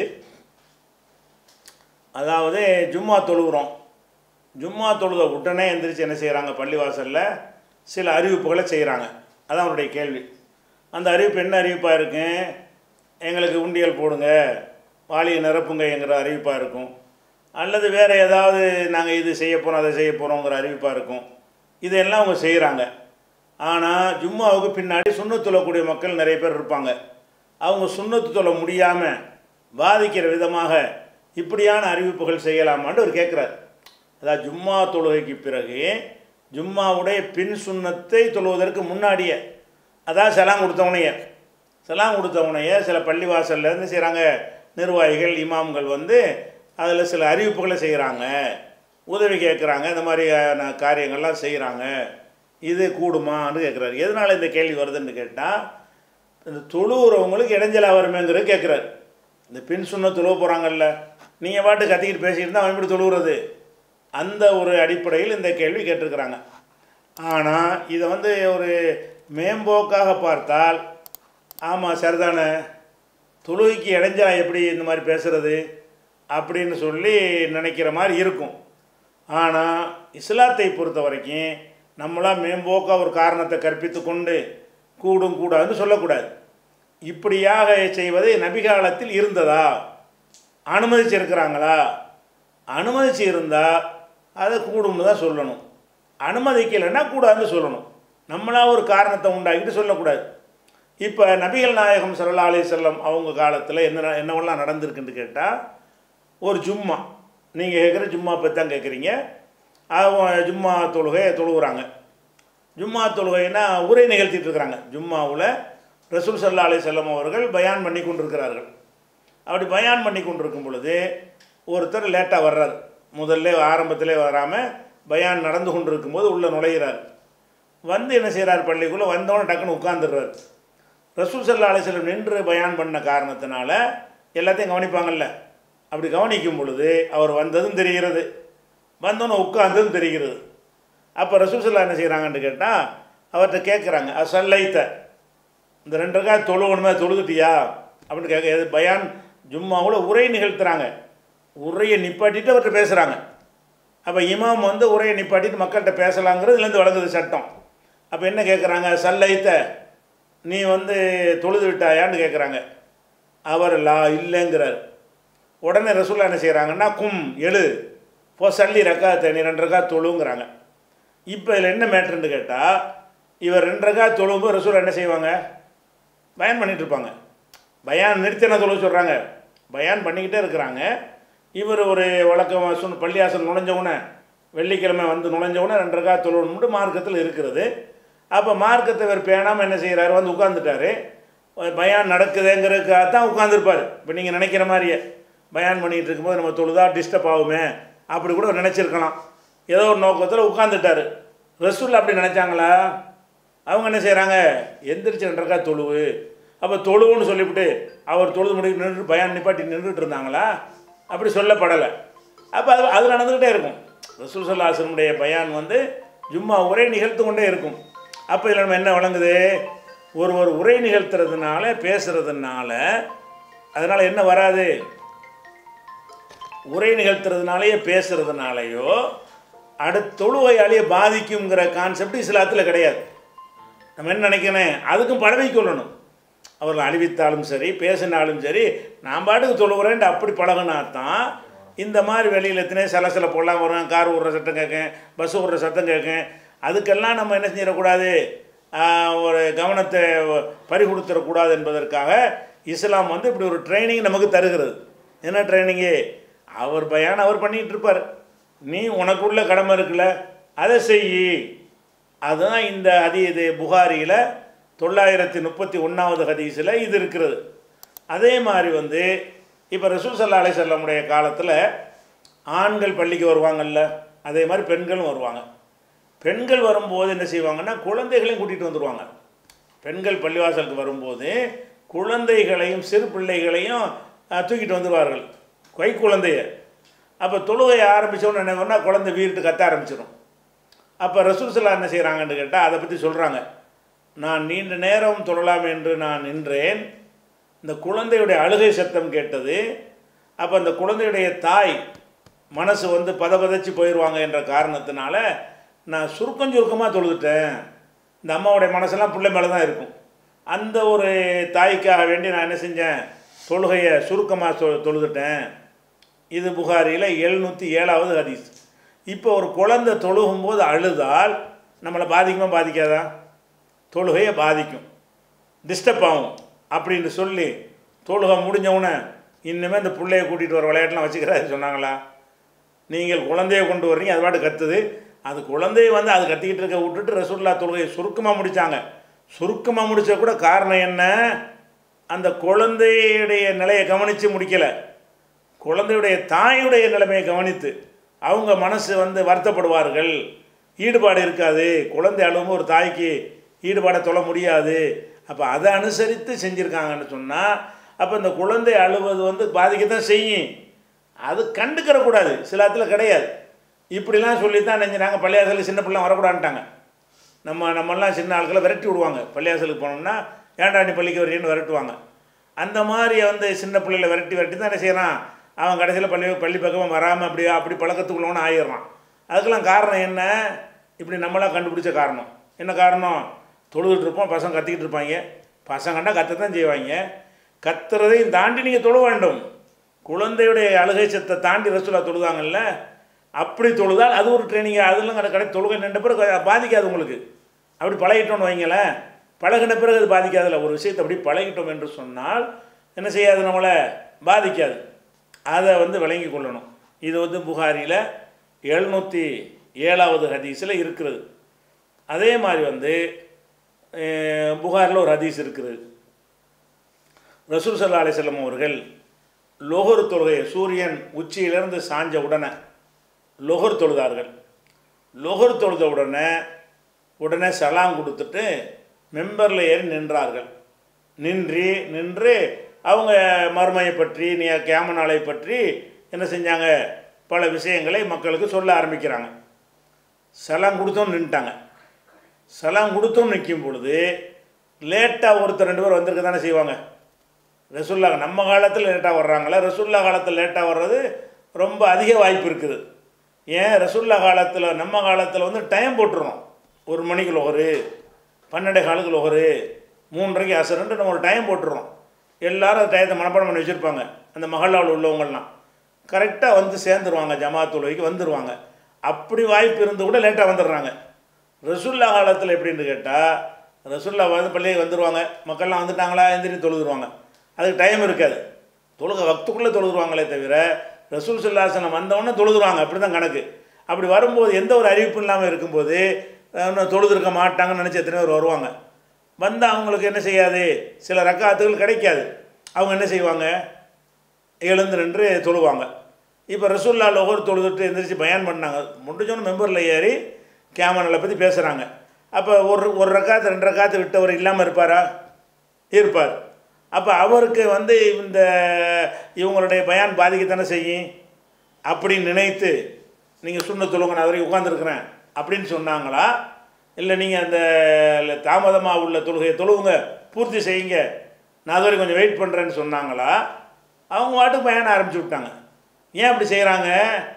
அதாவது ஜும்மா தொழுகிறோம் ஜும்மா தொழுத உடனே எந்திரிச்சு என்ன செய்கிறாங்க பள்ளிவாசலில் சில அறிவிப்புகளை செய்கிறாங்க அதான் அவருடைய கேள்வி அந்த அறிவிப்பு என்ன அறிவிப்பாக இருக்கும் எங்களுக்கு உண்டியல் போடுங்க வாளியை நிரப்புங்கங்கிற அறிவிப்பாக இருக்கும் அல்லது வேறு ஏதாவது நாங்கள் இது செய்ய போகிறோம் அதை செய்ய போகிறோங்கிற அறிவிப்பாக இருக்கும் இதெல்லாம் அவங்க செய்கிறாங்க ஆனால் ஜும்மாவுக்கு பின்னாடி சுண்ணத்து தொழக்கூடிய மக்கள் நிறைய பேர் இருப்பாங்க அவங்க சுண்ணத்து தொழ முடியாமல் பாதிக்கிற விதமாக இப்படியான அறிவிப்புகள் செய்யலாமான்னு அவர் கேட்குறார் அதாவது ஜும்மா தொழுகைக்கு பிறகு ஜும்மாவுடைய பின் சுண்ணத்தை தொழுவதற்கு முன்னாடியே அதான் செலாம் கொடுத்தவனையே செலாம் கொடுத்தவனையே சில பள்ளிவாசல்ல இருந்து செய்கிறாங்க நிர்வாகிகள் இமாம்கள் வந்து அதில் சில அறிவிப்புகளை செய்கிறாங்க உதவி கேட்குறாங்க இந்த மாதிரியான காரியங்கள்லாம் செய்கிறாங்க இது கூடுமான்னு கேட்குறாரு எதனால் இந்த கேள்வி வருதுன்னு கேட்டால் இந்த தொழுவுறவங்களுக்கு இடைஞ்சலாக வருமேங்கிறது கேட்குறாரு இந்த பின் சுண்ண தொழுவ போகிறாங்கல்ல நீங்கள் பாட்டு கத்திக்கிட்டு பேசிக்கிட்டு தான் அவன் எப்படி தொழுவுறது அந்த ஒரு அடிப்படையில் இந்த கேள்வி கேட்டிருக்கிறாங்க ஆனால் இதை வந்து ஒரு மேம்போக்காக பார்த்தால் ஆமாம் சரிதானே தொழுகைக்கு இடைஞ்சா எப்படி இந்த மாதிரி பேசுறது அப்படின்னு சொல்லி நினைக்கிற மாதிரி இருக்கும் ஆனால் இஸ்லாத்தை பொறுத்த வரைக்கும் நம்மளாம் மேம்போக்காக ஒரு காரணத்தை கற்பித்து கொண்டு கூடும் கூடாதுன்னு சொல்லக்கூடாது இப்படியாக செய்வது நபிகாலத்தில் இருந்ததா அனுமதிச்சிருக்கிறாங்களா அனுமதிச்சு இருந்தால் அதை கூடும்னு தான் சொல்லணும் அனுமதிக்கலைன்னா கூடாதுன்னு சொல்லணும் நம்மளா ஒரு காரணத்தை உண்டாக்கிட்டு சொல்லக்கூடாது இப்போ நபிகள் நாயகம் சல்லா அலி செல்லம் அவங்க காலத்தில் என்ன என்னவெல்லாம் நடந்திருக்குன்னு கேட்டால் ஒரு ஜும்மா நீங்கள் கேட்குற ஜும்மா பற்றி தான் கேட்குறீங்க அவங்க ஜும்மா தொழுகை தொழுகிறாங்க ஜும்மா தொழுகைன்னா உரை நிகழ்த்திட்டு இருக்கிறாங்க ஜும்மாவில் ரசூல் சல்லா அலி செல்லம் அவர்கள் பயான் பண்ணி கொண்டிருக்கிறார்கள் அப்படி பயான் பண்ணி கொண்டிருக்கும் பொழுது ஒருத்தர் லேட்டாக வர்றார் முதல்ல ஆரம்பத்திலே வராமல் பயான் நடந்து கொண்டிருக்கும்போது உள்ளே நுழையிறார் வந்து என்ன செய்கிறார் பள்ளிக்குள்ளே வந்தவொடனே டக்குன்னு உட்காந்துடுறார் ரசூல் சல்லா அலிஸ்லம் நின்று பயான் பண்ண காரணத்தினால எல்லாத்தையும் கவனிப்பாங்கல்ல அப்படி கவனிக்கும் பொழுது அவர் வந்ததும் தெரிகிறது வந்தோன்னு உட்கார்ந்ததும் தெரிகிறது அப்போ ரசூல் சல்லா என்ன செய்கிறாங்கன்னு கேட்டால் அவர்கிட்ட கேட்குறாங்க அது சல்லைத்த இந்த ரெண்டு ரக்கா தொழுவணுமே தொழுதுட்டியா அப்படின்னு கேட்க எது பயான் ஜும்மாவில் உரை நிகழ்த்துறாங்க உரையை நிப்பாட்டிட்டு அவர்கிட்ட பேசுகிறாங்க அப்போ இமாம் வந்து உரையை நிப்பாட்டிட்டு மக்கள்கிட்ட பேசலாங்கிறது இதுலேருந்து வழங்குது சட்டம் அப்போ என்ன கேட்குறாங்க சல்லைத்த நீ வந்து தொழுது விட்டாயான்னு கேட்குறாங்க அவர் லா இல்லைங்கிறார் உடனே ரசூல்லா என்ன செய்கிறாங்கன்னா கும் எழு போ சல்லி ரக்கா நீ ரெண்டு ரக்கா தொழுங்கிறாங்க இப்போ இதில் என்ன மேட்ருன்னு கேட்டால் இவர் ரெண்டு ரக்கா தொழும்போது ரசூலா என்ன செய்வாங்க பயான் பண்ணிட்டு இருப்பாங்க பயான் நிறுத்தி என்ன தொழுவ சொல்கிறாங்க பயான் பண்ணிக்கிட்டே இருக்கிறாங்க இவர் ஒரு வழக்கம் சொன்ன பள்ளியாசல் நுழைஞ்சவுடனே வெள்ளிக்கிழமை வந்து நுழைஞ்சவுடனே ரெண்டு ரக்கா தொழுவணும்னு மார்க்கத்தில் இருக்கிறது அப்போ மார்க்கத்தை இவர் பேணாமல் என்ன செய்கிறாரு வந்து உட்காந்துட்டாரு பயான் நடக்குதுங்கிறதுக்காக தான் உட்காந்துருப்பார் இப்போ நீங்கள் நினைக்கிற மாதிரியே பயான் பண்ணிகிட்டு இருக்கும்போது நம்ம தொழுதா டிஸ்டர்ப் ஆகுமே அப்படி கூட அவர் நினச்சிருக்கலாம் ஏதோ ஒரு நோக்கத்தில் உட்காந்துட்டார் ரசூல் அப்படி நினச்சாங்களா அவங்க என்ன செய்கிறாங்க எந்திரிச்சு ரெண்டரைக்கா தொழுவு அப்போ தொழுவுன்னு சொல்லிவிட்டு அவர் தொழுது முடி நின்று பயான் நிப்பாட்டி நின்றுட்டு இருந்தாங்களா அப்படி சொல்லப்படலை அப்போ அது அது நடந்துக்கிட்டே இருக்கும் ரசூல் சல்லா ஆசனுடைய பயான் வந்து ஜும்மா உரை நிகழ்த்து கொண்டே இருக்கும் அப்போ இதில் நம்ம என்ன வழங்குது ஒரு ஒரு உரை நிகழ்த்துறதுனால பேசுகிறதுனால அதனால் என்ன வராது உரை நிகழ்த்துறதுனாலேயே பேசுகிறதுனாலையோ அடுத்த தொழுவையாலேயே பாதிக்குங்கிற கான்செப்ட் இஸ்லாத்தில் கிடையாது நம்ம என்ன நினைக்கிறேன் அதுக்கும் பழகி கொள்ளணும் அவர்கள் அழிவித்தாலும் சரி பேசினாலும் சரி நான் பாட்டுக்கு தொழுகிறேன்ட்டு அப்படி பழகினா தான் இந்த மாதிரி வெளியில் எத்தனை சலசல போடலாம் வரும் கார் விட்ற சத்தம் கேட்கும் பஸ் விட்ற சத்தம் கேட்கும் அதுக்கெல்லாம் நம்ம என்ன செஞ்சிடக்கூடாது ஒரு கவனத்தை பறி கொடுத்துடக்கூடாது என்பதற்காக இஸ்லாம் வந்து இப்படி ஒரு ட்ரைனிங் நமக்கு தருகிறது என்ன ட்ரைனிங்கு அவர் பயான் அவர் பண்ணிகிட்டு இருப்பார் நீ உனக்குள்ள கடமை இருக்குல்ல அதை செய் அதுதான் இந்த ஹதி இது புகாரியில் தொள்ளாயிரத்தி முப்பத்தி ஒன்றாவது ஹதீஸில் இது இருக்கிறது அதே மாதிரி வந்து இப்போ ரசூல் சல்லா அலை செல்லமுடைய காலத்தில் ஆண்கள் பள்ளிக்கு வருவாங்கல்ல அதே மாதிரி பெண்களும் வருவாங்க பெண்கள் வரும்போது என்ன செய்வாங்கன்னா குழந்தைகளையும் கூட்டிகிட்டு வந்துடுவாங்க பெண்கள் பள்ளிவாசலுக்கு வரும்போது குழந்தைகளையும் சிறு பிள்ளைகளையும் தூக்கிட்டு வந்துடுவார்கள் கை குழந்தைய அப்போ தொழுகையை ஆரம்பித்தோன்னு என்ன பண்ணால் குழந்தை வீட்டு கத்த ஆரம்பிச்சிடும் அப்போ ரசூல்சல்லா என்ன செய்கிறாங்கன்னு கேட்டால் அதை பற்றி சொல்கிறாங்க நான் நீண்ட நேரம் தொழலாம் என்று நான் நின்றேன் இந்த குழந்தையுடைய அழுகை சத்தம் கேட்டது அப்போ அந்த குழந்தையுடைய தாய் மனசு வந்து பதபதச்சு போயிடுவாங்க என்ற காரணத்தினால நான் சுருக்கம் சுருக்கமாக தொழுதுட்டேன் இந்த அம்மாவுடைய மனசெல்லாம் பிள்ளை மேலே தான் இருக்கும் அந்த ஒரு தாய்க்காக வேண்டி நான் என்ன செஞ்சேன் தொழுகையை சுருக்கமாக தொ தொழுதுட்டேன் இது புகாரியில் எழுநூற்றி ஏழாவது ஹதீஸ் இப்போ ஒரு குழந்தை தொழுகும்போது அழுதால் நம்மளை பாதிக்குமா பாதிக்காதா தொழுகையை பாதிக்கும் டிஸ்டர்ப் ஆகும் அப்படின்னு சொல்லி தொழுகை முடிஞ்சவுடனே இன்னுமே இந்த பிள்ளைய கூட்டிகிட்டு வர விளையாட்டுலாம் வச்சுக்கிறாரு சொன்னாங்களா நீங்கள் குழந்தைய கொண்டு வர்றீங்க அது பாட்டு கத்துது அது குழந்தைய வந்து அது கத்திக்கிட்டு இருக்க விட்டுட்டு ரசூல்லா தொழுகையை சுருக்கமாக முடித்தாங்க சுருக்கமாக முடிச்ச கூட காரணம் என்ன அந்த குழந்தையுடைய நிலையை கவனித்து முடிக்கலை குழந்தையுடைய தாயுடைய நிலைமையை கவனித்து அவங்க மனசு வந்து வருத்தப்படுவார்கள் ஈடுபாடு இருக்காது குழந்தை அழுவும் ஒரு தாய்க்கு ஈடுபாடை தொழ முடியாது அப்போ அதை அனுசரித்து செஞ்சுருக்காங்கன்னு சொன்னால் அப்போ இந்த குழந்தை அழுவது வந்து பாதிக்கத்தான் செய்யும் அது கண்டுக்கிற கூடாது சில இடத்துல கிடையாது இப்படிலாம் சொல்லி தான் நினைஞ்சினாங்க பள்ளியாசலுக்கு சின்ன பிள்ளை வரக்கூடாதுட்டாங்க நம்ம நம்மெல்லாம் சின்ன ஆட்களை விரட்டி விடுவாங்க பள்ளியாசலுக்கு போனோம்னா ஏன்டா நீ பள்ளிக்கு வரீன்னு விரட்டுவாங்க அந்த மாதிரி வந்து சின்ன பிள்ளைகளை விரட்டி விரட்டி தான் என்ன செய்யறான் அவன் கடைசியில் பள்ளி பள்ளி பக்கமாக வராமல் அப்படி அப்படி பழக்கத்துக்குள்ளவனு ஆயிடுறான் அதுக்கெல்லாம் காரணம் என்ன இப்படி நம்மளாம் கண்டுபிடிச்ச காரணம் என்ன காரணம் தொழுதுட்டு இருப்போம் பசங்க கத்திக்கிட்டு இருப்பாங்க பசங்கண்டா கத்தத்தான் செய்வாங்க கத்துறதையும் தாண்டி நீங்கள் தொழ வேண்டும் குழந்தையுடைய அழுகை சத்தை தாண்டி ரசூலா தொழுதாங்கல்ல அப்படி தொழுதால் அது ஒரு ட்ரைனிங் அதெல்லாம் கடை கடை தொழுகை நின்ற பிறகு பாதிக்காது உங்களுக்கு அப்படி பழகிட்டோம்னு வைங்களேன் பழகின பிறகு அது பாதிக்காதுல்ல ஒரு விஷயத்தை அப்படி பழகிட்டோம் என்று சொன்னால் என்ன செய்யாது நம்மளை பாதிக்காது அதை வந்து விளங்கி கொள்ளணும் இது வந்து புகாரியில் எழுநூற்றி ஏழாவது ஹதீஸில் இருக்கிறது அதே மாதிரி வந்து புகாரில் ஒரு ஹதீஸ் இருக்கிறது ரசூல் சல்லா அலிசல்லம் அவர்கள் லோகர் தொழுகையை சூரியன் உச்சியிலிருந்து சாஞ்ச உடனே லொஹர் தொழுதார்கள் லொஹர் தொழுத உடனே உடனே சலாம் கொடுத்துட்டு மெம்பரில் ஏறி நின்றார்கள் நின்று நின்று அவங்க மறுமையை பற்றி நீ கேம நாளை பற்றி என்ன செஞ்சாங்க பல விஷயங்களை மக்களுக்கு சொல்ல ஆரம்பிக்கிறாங்க சலாம் கொடுத்தோம் நின்ட்டாங்க சலாம் கொடுத்தோம் நிற்கும் பொழுது லேட்டாக ஒருத்தர் ரெண்டு பேர் வந்திருக்க தானே செய்வாங்க ரசுல்லா நம்ம காலத்தில் லேட்டாக வர்றாங்களா ரசுல்லா காலத்தில் லேட்டாக வர்றது ரொம்ப அதிக வாய்ப்பு இருக்குது ஏன் ரசுல்லா காலத்தில் நம்ம காலத்தில் வந்து டைம் போட்டுருறோம் ஒரு மணிக்கு லொகரு பன்னெண்டு காலுக்கு லொகரு மூன்றரைக்கு அசருன்ட்டு நம்ம ஒரு டைம் போட்டுருறோம் எல்லாரும் அந்த டயத்தை மனப்பாடம் பண்ணி வச்சுருப்பாங்க அந்த மகளாவில் உள்ளவங்கள்லாம் கரெக்டாக வந்து சேர்ந்துருவாங்க ஜமாத் தொழுகைக்கு வந்துடுவாங்க அப்படி வாய்ப்பு இருந்து கூட லேட்டாக வந்துடுறாங்க ரசுல்லா காலத்தில் எப்படின்னு கேட்டால் ரசுல்லா வந்து பள்ளியை வந்துடுவாங்க மக்கள்லாம் வந்துட்டாங்களா எந்திரி தொழுதுருவாங்க அதுக்கு டைம் இருக்காது தொழுக வக்துக்குள்ளே தொழுதுருவாங்களே தவிர ரசூல் சுல்லாசனம் வந்தவொடனே தொழுதுருவாங்க அப்படி தான் கணக்கு அப்படி வரும்போது எந்த ஒரு அறிவிப்பும் இல்லாமல் இருக்கும்போது இன்னும் தொழுதுருக்க மாட்டாங்கன்னு நினச்சி எத்தனை பேர் வருவாங்க வந்தால் அவங்களுக்கு என்ன செய்யாது சில ரக்காத்துகள் கிடைக்காது அவங்க என்ன செய்வாங்க எழுந்து நின்று தொழுவாங்க இப்போ ரசூல்லா லோகர் தொழுதுட்டு எந்திரிச்சு பயன் பண்ணாங்க முடிஞ்சோன்னு மெம்பரில் ஏறி கேமராவில் பற்றி பேசுகிறாங்க அப்போ ஒரு ஒரு ரக்காத்து ரெண்டு ரக்காத்து விட்டவர் இல்லாமல் இருப்பாரா இருப்பார் அப்போ அவருக்கு வந்து இந்த இவங்களுடைய பயான் பாதிக்கத்தானே செய்யும் அப்படின்னு நினைத்து நீங்கள் சுண்ண தொழுங்க நான் வரைக்கும் உட்காந்துருக்குறேன் அப்படின்னு சொன்னாங்களா இல்லை நீங்கள் அந்த தாமதமாக உள்ள தொழுகையை தொழுவுங்க பூர்த்தி செய்யுங்க நான் அது வரைக்கும் கொஞ்சம் வெயிட் பண்ணுறேன்னு சொன்னாங்களா அவங்க வாட்டுக்கு பயணம் ஆரம்பிச்சு விட்டாங்க ஏன் அப்படி செய்கிறாங்க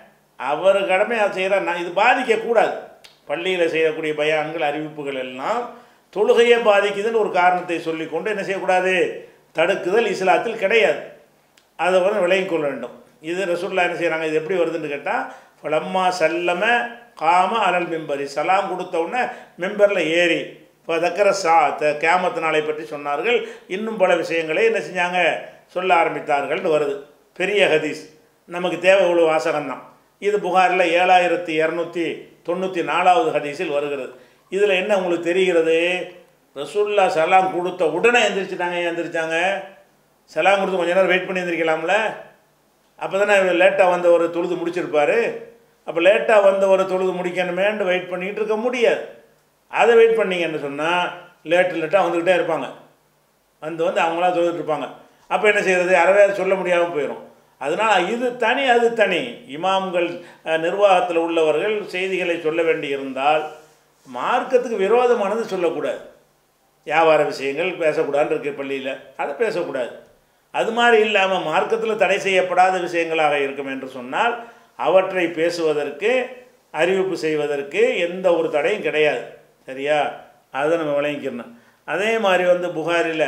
அவர் கடமை அதை செய்கிறார் நான் இது பாதிக்கக்கூடாது பள்ளியில் செய்யக்கூடிய பயான்கள் அறிவிப்புகள் எல்லாம் தொழுகையை பாதிக்குதுன்னு ஒரு காரணத்தை சொல்லிக்கொண்டு என்ன செய்யக்கூடாது தடுக்குதல் இஸ்லாத்தில் கிடையாது அதை வந்து விளங்கிக் கொள்ள வேண்டும் இது ரசூல்லா என்ன செய்கிறாங்க இது எப்படி வருதுன்னு கேட்டால் ஃபலம்மா சல்லம காம அலல் மெம்பரி சலாம் கொடுத்த உடனே மெம்பரில் ஏறி இப்போ தக்கர சா த கேமத்து நாளை பற்றி சொன்னார்கள் இன்னும் பல விஷயங்களை என்ன செஞ்சாங்க சொல்ல ஆரம்பித்தார்கள்னு வருது பெரிய ஹதீஸ் நமக்கு தேவை இவ்வளோ வாசகம்தான் இது புகாரில் ஏழாயிரத்தி இரநூத்தி தொண்ணூற்றி நாலாவது ஹதீஸில் வருகிறது இதில் என்ன உங்களுக்கு தெரிகிறது ரசூல்லா சலாம் கொடுத்த உடனே எந்திரிச்சிட்டாங்க ஏன் எந்திரிச்சாங்க சலாம் கொடுத்து கொஞ்ச நேரம் வெயிட் பண்ணி எந்திரிக்கலாம்ல அப்போ தானே லேட்டாக வந்த ஒரு தொழுது முடிச்சிருப்பாரு அப்போ லேட்டாக வந்த ஒரு தொழுது முடிக்கணுமேன்னு வெயிட் பண்ணிகிட்டு இருக்க முடியாது அதை வெயிட் பண்ணீங்கன்னு சொன்னால் லேட்டு லேட்டாக வந்துக்கிட்டே இருப்பாங்க வந்து வந்து அவங்களா தொழுதுட்டு இருப்பாங்க அப்போ என்ன செய்கிறது அறவே சொல்ல முடியாமல் போயிடும் அதனால் இது தனி அது தனி இமாம்கள் நிர்வாகத்தில் உள்ளவர்கள் செய்திகளை சொல்ல வேண்டி இருந்தால் மார்க்கத்துக்கு விரோதமானது சொல்லக்கூடாது வியாபார விஷயங்கள் பேசக்கூடாதுன்னு இருக்கு பள்ளியில் அதை பேசக்கூடாது அது மாதிரி இல்லாமல் மார்க்கத்தில் தடை செய்யப்படாத விஷயங்களாக இருக்கும் என்று சொன்னால் அவற்றை பேசுவதற்கு அறிவிப்பு செய்வதற்கு எந்த ஒரு தடையும் கிடையாது சரியா அதை நம்ம விளங்கிக்கணும் அதே மாதிரி வந்து புகாரில்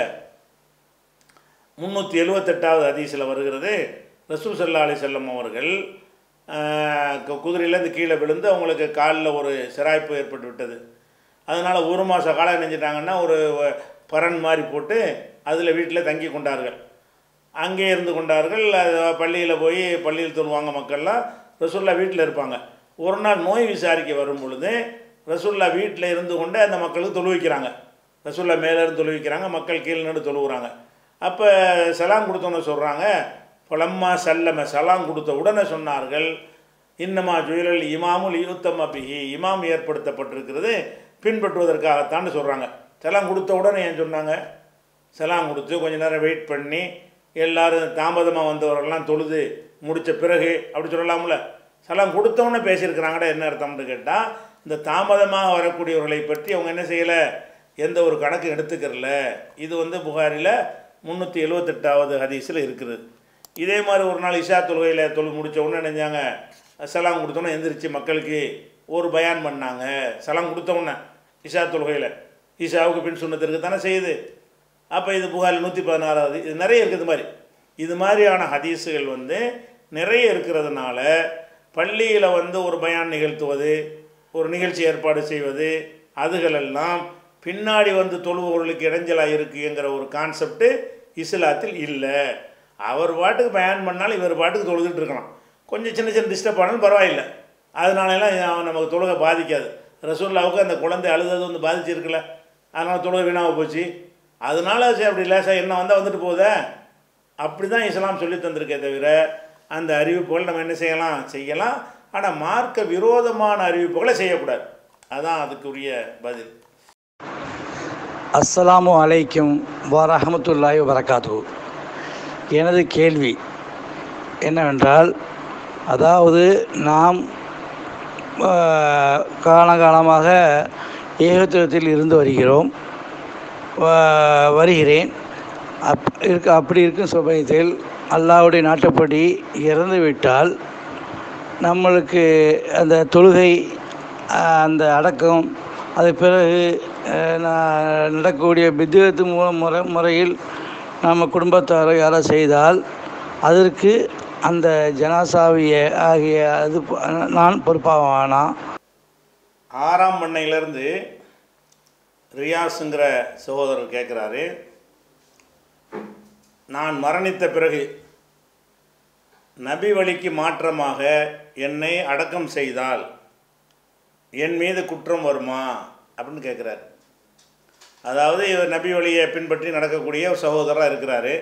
முந்நூற்றி எழுவத்தெட்டாவது ஹதீஸில் வருகிறது ரசூல் சல்லா அலி செல்லம் அவர்கள் ஆஹ், கு- குதிரையிலேருந்து கீழே விழுந்து அவங்களுக்கு காலில் ஒரு சிராய்ப்பு ஏற்பட்டு விட்டது அதனால் ஒரு மாத காலம் நினைஞ்சிட்டாங்கன்னா ஒரு வ- பரண் மாதிரி போட்டு அதில் வீட்டில் தங்கி கொண்டார்கள் அங்கே இருந்து கொண்டார்கள் பள்ளியில் போய் பள்ளியில் தொழுவாங்க மக்கள்லாம் ரசுல்லா வீட்டில் இருப்பாங்க ஒரு நாள் நோய் விசாரிக்க வரும் பொழுது ரசுல்லா வீட்டில் இருந்து கொண்டு அந்த மக்களுக்கு தொழுவிக்கிறாங்க ரசுல்லா மேலே இருந்து தொழுவிக்கிறாங்க மக்கள் கீழே நின்று தொழுவுறாங்க அப்போ சலாம் கொடுத்தோன்னு சொல்கிறாங்க பலம்மா சல்லம சலாம் கொடுத்த உடனே சொன்னார்கள் இன்னமா ஜுயலல் இமாமுல் யூத்தம் அபிஹி இமாம் ஏற்படுத்தப்பட்டிருக்கிறது பின்பற்றுவதற்காகத்தான்னு சொல்கிறாங்க சலாம் கொடுத்த உடனே ஏன் சொன்னாங்க சலாம் கொடுத்து கொஞ்ச நேரம் வெயிட் பண்ணி எல்லாரும் தாமதமாக வந்தவரெல்லாம் தொழுது முடித்த பிறகு அப்படி சொல்லலாம்ல சலாம் கொடுத்தவொன்னே பேசியிருக்கிறாங்கடா என்ன அர்த்தம்னு கேட்டால் இந்த தாமதமாக வரக்கூடியவர்களை பற்றி அவங்க என்ன செய்யலை எந்த ஒரு கணக்கு எடுத்துக்கிறல இது வந்து புகாரில் முந்நூற்றி எழுவத்தெட்டாவது ஹதீஸில் இருக்குது இதே மாதிரி ஒரு நாள் இஷா தொழுகையில் தொழு முடிச்ச உடனே நினைஞ்சாங்க சலாம் கொடுத்தோன்னே எந்திரிச்சு மக்களுக்கு ஒரு பயான் பண்ணாங்க சலாம் கொடுத்த உடனே இஷா தொழுகையில் இஷாவுக்கு பின் சுண்ணத்திற்கு தானே செய்யுது அப்போ இது புகாரில் நூற்றி பதினாறாவது இது நிறைய இருக்குது இது மாதிரி இது மாதிரியான ஹதீஸுகள் வந்து நிறைய இருக்கிறதுனால பள்ளியில் வந்து ஒரு பயான் நிகழ்த்துவது ஒரு நிகழ்ச்சி ஏற்பாடு செய்வது அதுகளெல்லாம் பின்னாடி வந்து தொழுபவர்களுக்கு இடைஞ்சலாக இருக்குங்கிற ஒரு கான்செப்ட்டு இஸ்லாத்தில் இல்லை அவர் பாட்டுக்கு பயன் பண்ணாலும் இவர் பாட்டுக்கு தொழுதுட்டு இருக்கலாம் கொஞ்சம் சின்ன சின்ன டிஸ்டர்ப் ஆனாலும் பரவாயில்லை அதனாலலாம் அவன் நமக்கு தொழுகை பாதிக்காது ரசூல்லாவுக்கு அந்த குழந்தை அழுதது வந்து பாதிச்சிருக்குல்ல அதனால் தொழுகை வீணாக போச்சு அதனால சரி அப்படி லேசாக என்ன வந்தால் வந்துட்டு போதே அப்படி தான் இஸ்லாம் சொல்லி தந்திருக்கே தவிர அந்த அறிவிப்புகள் நம்ம என்ன செய்யலாம் செய்யலாம் ஆனால் மார்க்க விரோதமான அறிவிப்புகளை செய்யக்கூடாது அதான் அதுக்குரிய பதில் அஸ்ஸலாமு அலைக்கும் வரஹமத்துல்லாஹி வரகாத்து எனது கேள்வி என்னவென்றால் அதாவது நாம் ஆஹ், காலகாலமாக ஏகத்துவத்தில் இருந்து வருகிறோம் வ- வருகிறேன் அப் இருக்க அப்படி இருக்கும் சமயத்தில் அல்லாஹ்வுடைய நாட்டுப்படி இறந்து விட்டால் நம்மளுக்கு அந்த தொழுகை ஆஹ், அந்த அடக்கம் அது பிறகு ஆஹ், நா- நடக்கக்கூடிய பித்துவத்து மூலம் முறை முறையில் நம்ம குடும்பத்தாரோ யாரோ செய்தால் அதற்கு அந்த ஜனாசாவிய ஆகிய அது ப- நான் பொறுப்பாவானா ஆறாம் பண்ணையிலேருந்து ரியாஸுங்கிற சகோதரர் கேட்குறாரு நான் மரணித்த பிறகு நபி வழிக்கு மாற்றமாக என்னை அடக்கம் செய்தால் என் மீது குற்றம் வருமா அப்படின்னு கேட்குறாரு அதாவது இவர் நபி வழியை பின்பற்றி நடக்கக்கூடிய ஒரு சகோதரராக இருக்கிறாரு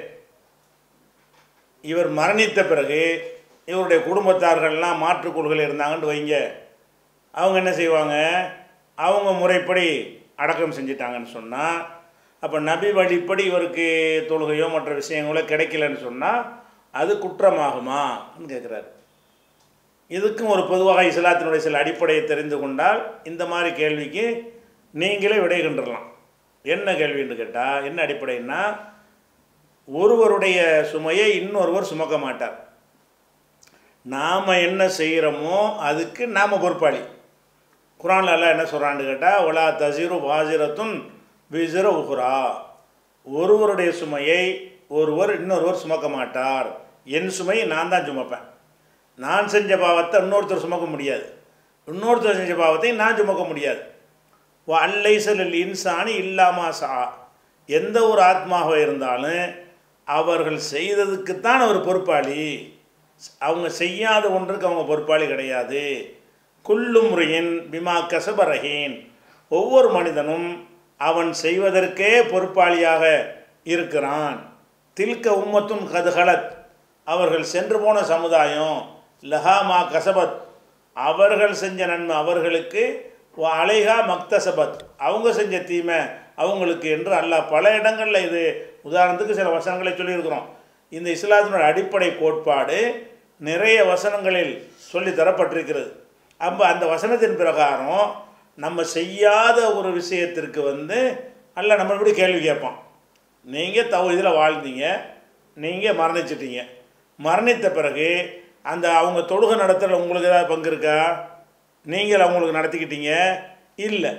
இவர் மரணித்த பிறகு இவருடைய குடும்பத்தார்கள்லாம் மாற்றுக் கொள்கையில் இருந்தாங்கன்னு வைங்க அவங்க என்ன செய்வாங்க அவங்க முறைப்படி அடக்கம் செஞ்சிட்டாங்கன்னு சொன்னால் அப்போ நபி வழிப்படி இவருக்கு தொழுகையோ மற்ற விஷயங்களோ கிடைக்கலன்னு சொன்னால் அது குற்றமாகுமான்னு கேட்குறாரு இதுக்கும் ஒரு பொதுவாக இஸ்லாத்தினுடைய சில அடிப்படையை தெரிந்து கொண்டால் இந்த மாதிரி கேள்விக்கு நீங்களே விடை கண்டுடலாம் என்ன கேள்வின்னு கேட்டால் என்ன அடிப்படைன்னா ஒருவருடைய சுமையை இன்னொருவர் சுமக்க மாட்டார் நாம் என்ன செய்கிறோமோ அதுக்கு நாம் பொறுப்பாளி குரான்ல எல்லாம் என்ன சொல்கிறான்னு கேட்டால் ஒலா தசிரு வாசிரத்துன் விசிற உகுரா ஒருவருடைய சுமையை ஒருவர் இன்னொருவர் சுமக்க மாட்டார் என் சுமையை நான் தான் சுமப்பேன் நான் செஞ்ச பாவத்தை இன்னொருத்தர் சுமக்க முடியாது இன்னொருத்தர் செஞ்ச பாவத்தை நான் சுமக்க முடியாது அல்லைசலில் இன்சானி இல்லாமா சா எந்த ஒரு ஆத்மாவாக இருந்தாலும் அவர்கள் செய்ததுக்குத்தான் அவர் பொறுப்பாளி அவங்க செய்யாத ஒன்றுக்கு அவங்க பொறுப்பாளி கிடையாது குல்லு முறையின் பிமா கசபரஹீன் ஒவ்வொரு மனிதனும் அவன் செய்வதற்கே பொறுப்பாளியாக இருக்கிறான் தில்க உம்மத்தும் கதுகலத் அவர்கள் சென்று போன சமுதாயம் லஹாமா கசபத் அவர்கள் செஞ்ச நன்மை அவர்களுக்கு வ அலைஹா மக்தசபத் அவங்க செஞ்ச தீமை அவங்களுக்கு என்று அல்லாஹ் பல இடங்களில் இது உதாரணத்துக்கு சில வசனங்களை சொல்லியிருக்கிறோம் இந்த இஸ்லாத்தினோட அடிப்படை கோட்பாடு நிறைய வசனங்களில் சொல்லி தரப்பட்டிருக்கிறது அப்போ அந்த வசனத்தின் பிரகாரம் நம்ம செய்யாத ஒரு விஷயத்திற்கு வந்து அல்ல நம்ம இப்படி கேள்வி கேட்பான் நீங்கள் தவ இதில் வாழ்ந்தீங்க நீங்கள் மரணிச்சிட்டீங்க மரணித்த பிறகு அந்த அவங்க தொழுகை நடத்தல உங்களுக்கு ஏதாவது பங்கு இருக்கா நீங்கள் அவங்களுக்கு நடத்திக்கிட்டீங்க இல்லை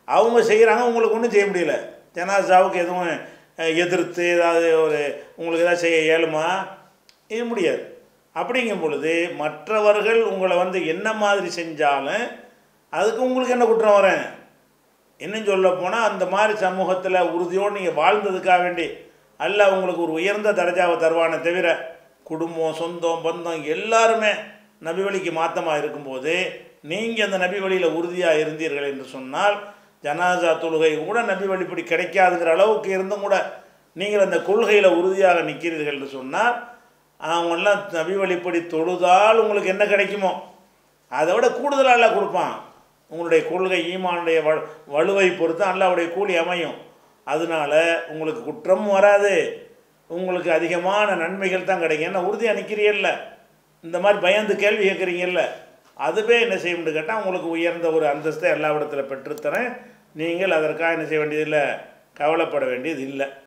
அவங்க செய்கிறாங்க உங்களுக்கு ஒன்றும் செய்ய முடியல ஜனாசாவுக்கு எதுவும் அஹ், எதிர்த்து ஏதாவது ஒரு உங்களுக்கு ஏதாவது செய்ய இயலுமா இது முடியாது அப்படிங்கும் பொழுது மற்றவர்கள் உங்களை வந்து என்ன மாதிரி செஞ்சாலும் அதுக்கு உங்களுக்கு என்ன குற்றம் வரேன் இன்னும் சொல்ல போனால் அந்த மாதிரி சமூகத்தில் உறுதியோடு நீங்கள் வாழ்ந்ததுக்காக வேண்டி அல்ல உங்களுக்கு ஒரு உயர்ந்த தரஜாவை தருவானே தவிர குடும்பம் சொந்தம் பந்தம் எல்லாருமே நபி வழிக்கு மாத்தமாக இருக்கும்போது நீங்கள் அந்த நபி வழியில் உறுதியாக இருந்தீர்கள் என்று சொன்னால் ஜனாசா தொழுகை கூட நபி வழிப்படி கிடைக்காதுங்கிற அளவுக்கு இருந்தும் கூட நீங்கள் அந்த கொள்கையில் உறுதியாக நிற்கிறீர்கள் என்று சொன்னால் அவங்கெல்லாம் நபி வழிப்படி தொழுதால் உங்களுக்கு என்ன கிடைக்குமோ அதை விட கூடுதலாக அல்ல கொடுப்பான் உங்களுடைய கொள்கை ஈமானுடைய வ வலுவை பொறுத்து அல்லாவுடைய கூலி அமையும் அதனால உங்களுக்கு குற்றமும் வராது உங்களுக்கு அதிகமான நன்மைகள் தான் கிடைக்கும் ஏன்னா உறுதியாக நிற்கிறீல்ல இந்த மாதிரி பயந்து கேள்வி கேட்குறீங்கல்ல அதுவே என்ன செய்யும்னு கேட்டால் உங்களுக்கு உயர்ந்த ஒரு அந்தஸ்தை எல்லா இடத்துல பெற்றுத்தரேன் நீங்கள் அதற்காக என்ன செய்ய வேண்டியதில்லை கவலைப்பட வேண்டியது இல்லை